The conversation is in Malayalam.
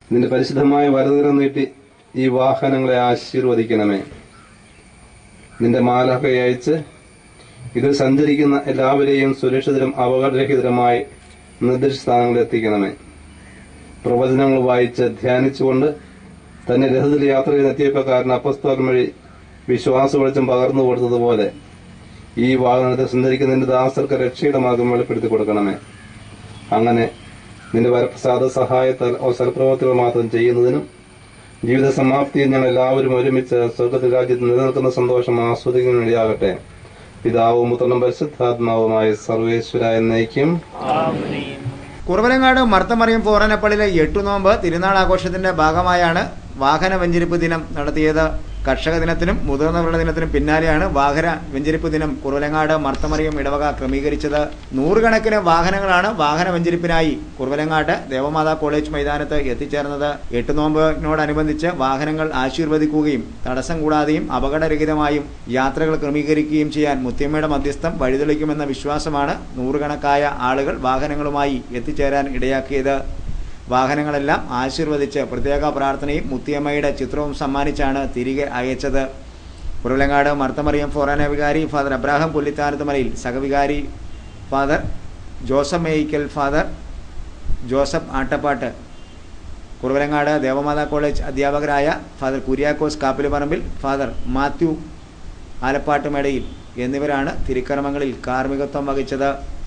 നിന്റെ പരിശുദ്ധമായ വരതരം നീട്ടി ഈ വാഹനങ്ങളെ ആശീർവദിക്കണമേ നിന്റെ മാലഹ അയച്ച് ഇതിൽ സഞ്ചരിക്കുന്ന എല്ലാവരെയും സുരക്ഷിതരും അപകടരഹിതരുമായി നിർദ്ദിഷ്ട സ്ഥാനങ്ങളിൽ എത്തിക്കണമേ പ്രവചനങ്ങൾ വായിച്ച് ധ്യാനിച്ചുകൊണ്ട് തന്നെ രഥത്തിൽ യാത്ര ചെയ്ത് എത്തിയപ്പക്കാരൻ അപ്പസ്തോലൻ വഴി വിശ്വാസ വെളിച്ചം പകർന്നു കൊടുത്തതുപോലെ ഈ വാഹനത്തിൽ സഞ്ചരിക്കുന്ന നിന്റെ ദാസർക്ക് രക്ഷയുടെ മാർഗം വെളിപ്പെടുത്തി കൊടുക്കണമേ അങ്ങനെ നിന്റെ വരപ്രസാദ സഹായത്താൽ അവസരപ്രവർത്തികൾ മാത്രം ചെയ്യുന്നതിനും ജീവിത സമാപ്തിയിൽ ഞങ്ങൾ എല്ലാവരും ഒരുമിച്ച് സ്വർഗത്തിൽ രാജ്യത്ത് നിലനിൽക്കുന്ന സന്തോഷം ആസ്വദിക്കുന്നതിന് വേണ്ടിയാകട്ടെ പിതാവും പുത്രനും പരിശുദ്ധാത്മാവുമായ സർവേശ്വര എന്നേക്കും കുറവലങ്ങാട് മർത്തമറിയം പോറനപ്പള്ളിയിലെ എട്ടുനോമ്പ് തിരുനാൾ ആഘോഷത്തിന്റെ ഭാഗമായാണ് വാഹന വെഞ്ചരിപ്പ് ദിനം നടത്തിയത് കർഷക ദിനത്തിനും മുതിർന്നവരുടെ ദിനത്തിനും പിന്നാലെയാണ് വാഹന വെഞ്ചരിപ്പ് ദിനം കുറവലങ്ങാട് മർത്തമറിയം ഇടവക ക്രമീകരിച്ചത് നൂറുകണക്കിന് വാഹനങ്ങളാണ് വാഹന വെഞ്ചരിപ്പിനായി കുറവലങ്ങാട് ദേവമാതാ കോളേജ് മൈതാനത്ത് എത്തിച്ചേർന്നത് എട്ടുനോമ്പിനോടനുബന്ധിച്ച് വാഹനങ്ങൾ ആശീർവദിക്കുകയും തടസ്സം കൂടാതെയും അപകടരഹിതമായും യാത്രകൾ ക്രമീകരിക്കുകയും ചെയ്യാൻ മുത്തിയമ്മയുടെ മധ്യസ്ഥം വഴിതെളിക്കുമെന്ന വിശ്വാസമാണ് നൂറുകണക്കായ ആളുകൾ വാഹനങ്ങളുമായി എത്തിച്ചേരാൻ ഇടയാക്കിയത് വാഹനങ്ങളെല്ലാം ആശീർവദിച്ച് പ്രത്യേക പ്രാർത്ഥനയും മുത്തിയമ്മയുടെ ചിത്രവും സമ്മാനിച്ചാണ് തിരികെ അയച്ചത് കുരുലങ്ങാട് മർത്തമറിയം ഫോറാന വികാരി ഫാദർ അബ്രാഹം പുല്ലിത്താനത്തുമലയിൽ സഹവികാരി father Joseph Meyickal father Joseph Attappattu Kuravilangad Devamatha college അധ്യാപകരായ father Kuriakose Kappiluparambil father Mathew Alappattu Medayil എന്നിവരാണ് തിരുക്കർമ്മങ്ങളിൽ കാർമ്മികത്വം വഹിച്ചത്